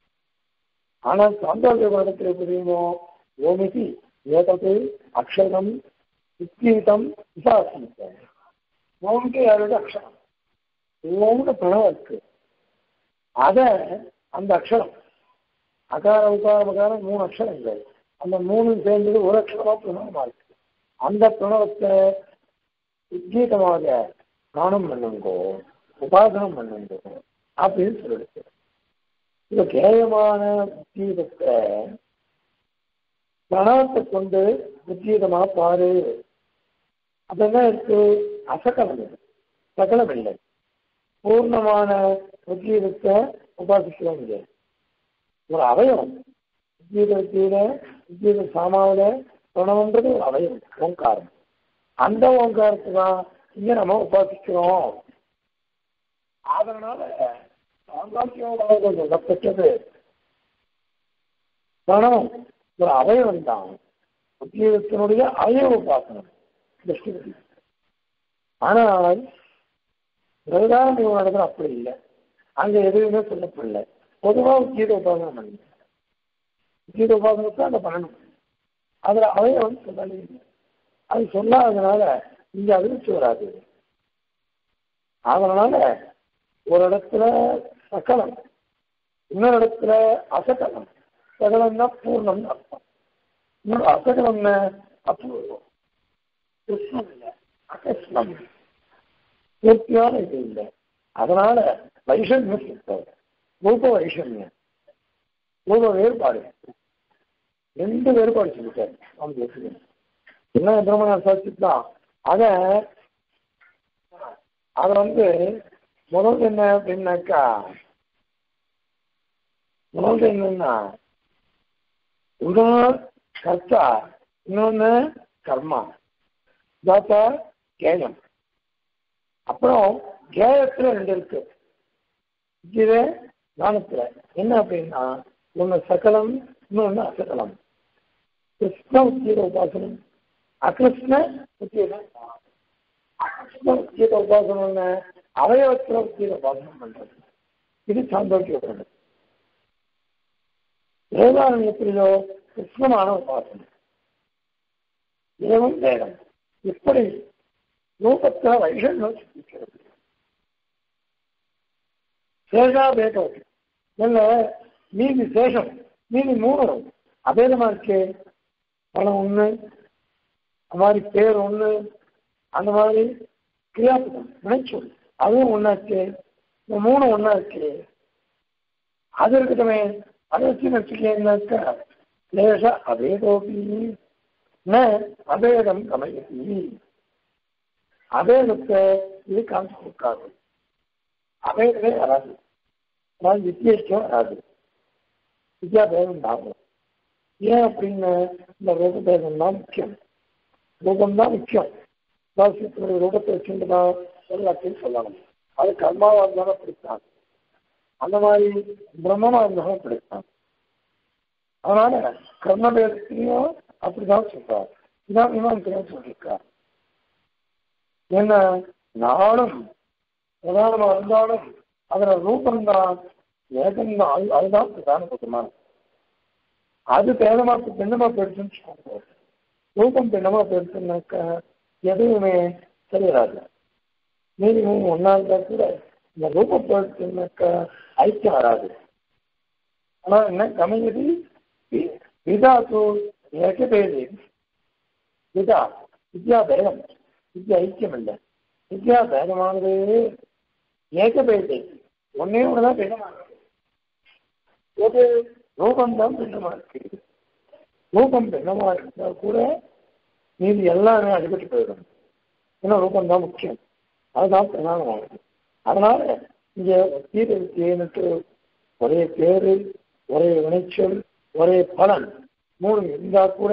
ஆனால் சாந்தோக்கிய வருடத்தில் எப்படியுமோ ஓமிதி ஏதது அக்ஷரம் உத்கீதம் விசாசித்த ஓமிக்கு யாரோட அக்ஷரம் ஓம்னு பிரணவம் இருக்கு அத அந்த அக்ஷரம் அகார உகார மகாரம் மூணு அக்ஷரங்கள் அந்த மூணு சேர்ந்தது ஒரு அக்ஷரமா பிரணவமா இருக்கு அந்த பிரணவத்தை உத்கீதமாக காணம் பண்ணுங்கோ உபாசனம் பண்ணுங்கோ அப்படின்னு சொல்லிடுச்சு இந்த கேயமான உத்கீதத்தை பிரணவத்தை கொண்டு உத்கீதமா பாரு அதெல்லாம் இருக்கு அசகலம் இது சகலம் இல்லை பூர்ணமான உத்கீதத்தை உபாசிக்கலாம் இங்கே ஒரு அவயவம் உத்கீத வித்தியில உத்கீத சாமாவில பிரணவன்றது ஒரு அவயவம் ஓங்காரம் அந்த ஓங்காரத்தை தான் இங்க நம்ம உபாசிக்கிறோம் அதனால சாங்காக்கியோட சொல்லப்பட்டது பிரணவம் ஒரு அவயவம் தான் உத்கீதத்தினுடைய அவயவ உபாசனம் திருஷ்டி ஆனால் பிரதான நிறுவனத்தில் அப்படி இல்லை அங்க எதுவுமே சொல்லப்படல பொதுவா கீத உபாசனம் பண்ணி கீத உபாசனத்தை அங்க பண்ணணும் அதுல அவயவம் சொல்லலை அது சொல்லாததுனால இங்க அதிர்ச்சி வராது அதனால ஒரு இடத்துல சகலம் இன்னொரு இடத்துல அசகலம் சகலம்னா பூர்ணம்னு அர்த்தம் இன்னொரு அசகலம்னு அபூர்வம் கிருஷ்ணம் இல்லை அகிருஷ்ணம் பூர்த்தியான இது இல்லை அதனால வைஷமியம் சித்தம் ரூப வைஷமியம் ரூப வேறுபாடு ரெண்டு வேறுபாடு சொல்லிட்டாரு அவங்க என்ன பிரம்மண சாட்சித்தான் அத அத வந்து முதல் என்ன அப்படின்னாக்கா முதல் என்னன்னா உடனே கர்த்தா இன்னொன்னு கர்மா தாத்தா கேயம் அப்புறம் கேயத்துல ரெண்டு இருக்கு இது தானத்துல என்ன அப்படின்னா ஒண்ணு சகலம் இன்னொன்னு அசகலம் கிருஷ்ண உத்தியோக உபாசனம் அகிருஷ்ண உத்தியோக அகிருஷ்ண உத்தியோக உபாசனம் அவயவத்துல உத்தியோக உபாசனம் பண்றது இது சாந்தோக்கிய உபரணம் வேதாரண்யத்திலோ கிருஷ்ணமான உபாசனம் ஏவம் வேதம் இப்படி ரூபத்துல வைஷண்யம் சித்திக்கிறது சேஷா பேதம் இல்ல மீதி சேஷம் மீதி மூணு அபேதமா இருக்கு பணம் ஒண்ணு அந்த மாதிரி பேர் ஒண்ணு அந்த மாதிரி கிரியாபதம் நினைச்சொல் அதுவும் ஒண்ணா இருக்கு இந்த மூணு ஒண்ணா இருக்கு அது இருக்கட்டுமே அதை வச்சு நினைச்சுக்கேன்னாக்கா லேச அபேதோபி ந அபேதம் கமயத்தி அபேதத்தை இது காமிச்சு கொடுக்காது அபேதமே வராது அதாவது வித்தியேஷம் வராது வித்யாபேதம் ஆகும் ஏன் அப்படின்னு இந்த ரூபபேதம் தான் முக்கியம் ரூபம் தான் முக்கியம் உபாசியத்தினுடைய ரூபத்தை வச்சுட்டு தான் எல்லாத்தையும் சொல்லணும் அது கர்மாவா இருந்தாலும் பிடித்தான் அந்த மாதிரி பிரம்மமா இருந்தாலும் பிடித்தான் அதனால கர்மபேதத்தையும் அப்படிதான் சொல்றார் இதான் மீமாசையும் சொல்லியிருக்கார் என்ன நாளும் பிரதானமா இருந்தாலும் அதுல ரூபம்தான் ஏகம்தான் அது அதுதான் பிரதான பக்கமான அது பேதமா பின்னமா போயிடுச்சுன்னு சொல்லுவோம் ரூபம் பின்னமா போயிடுச்சுன்னாக்கா எதுவுமே சரியாது மீறி மூணு ஒன்னா இருந்தா கூட இந்த ரூபம் போயிடுச்சுன்னாக்கா ஐக்கியம் வராது ஆனா என்ன கமையது விதாத்து ஏகபேதி விதா வித்யா பேதம் வித்யா ஐக்கியம் இல்லை வித்யா பேதமானது ஏகபேதி ஒன்னே ஒண்ணுதான் பேதமா இருக்கு ஒரு ரூபம் தான் பின்னமா இருக்கு ரூபம் பின்னமா இருந்தா கூட மீதி எல்லாமே அடிபட்டு போயிடும் ஏன்னா ரூபம் தான் முக்கியம் அதுதான் பிரதானமானது அதனால இங்க தீர்த்து ஒரே பேரு ஒரே வினைச்சொல் ஒரே பலன் மூணு இருந்தா கூட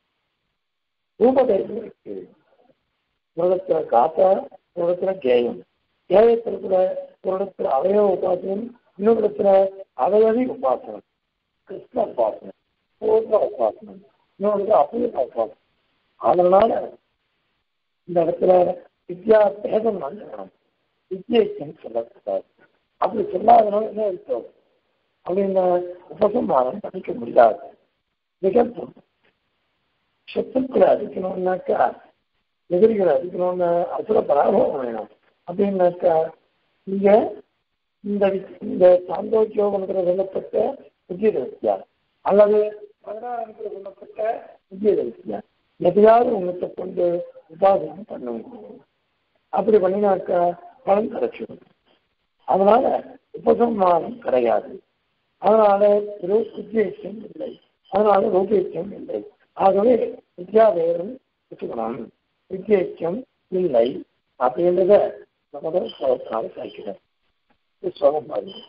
ரூபதேசம் இருக்கு ஒரு இடத்துல காத்தா ஒரு இடத்துல கேயம் கேயத்தில் கூட ஒரு இடத்துல அவயவ உபாசனம் இன்னொரு இடத்துல அவயவி உபாசனம் கிருஷ்ண உபாசனம் பூர்ண உபாசனம் இன்னொரு இடத்துல அபூர்ண உபாசனம் அதனால இந்த இடத்துல வித்யா பேதம் தான் சொல்லணும் வித்யைக்குன்னு சொல்லக்கூடாது அப்படி சொல்லாதனால என்ன இருக்கும் அப்படின்னு உபசம்மானம் பண்ணிக்க முடியாது விகல்பம் சத்துக்களை அடிக்கணும்னாக்கா எதிரிகளை அடிக்கணும்னு அசுர பராபவம் வேணும் அப்படின்னாக்கா இங்க இந்த இந்த சாந்தோக்கியோகம்ங்கிற சொல்லப்பட்ட உத்தியோக வித்யா அல்லது பதினாறுங்கிற சொல்லப்பட்ட உத்தியோக வித்யா எதையாவது உங்கள்கிட்ட கொண்டு உபாசனம் பண்ணுங்க அப்படி பண்ணினாக்கா பலன் கிடைச்சிடும் அதனால உபசம்மானம் கிடையாது அதனால உத்தேசம் இல்லை அதனால ரூபேச்சம் இல்லை ஆகவே வித்யாவேதம் வச்சுக்கணும் வித்யேச்சம் இல்லை அப்படின்றத நமது ஸ்லோகத்தினால சாய்க்கிறேன் ஸ்லோகம்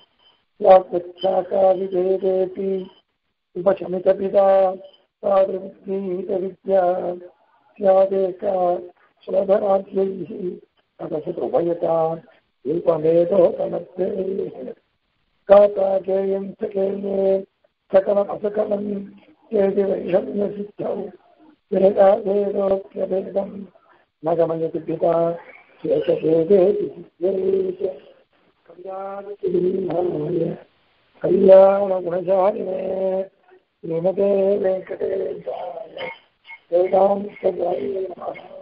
பாருங்க उपशमितपिता तादृगीतविद्या स्यादेका सुलभराज्यैः तदसुपयता रूपमेधोपनत्तेः काकाकेयं च केये सकलमसकलं चेति वैषम्यसिद्धौ वेदाभेदोऽप्यभेदं न गमयति पिता शेषभेदेति सिद्ध्येष कल्याणतिर्माय कल्याणगुणशालिने श्रीमते वेङ्कटेशाय वेदान्तजाय नमः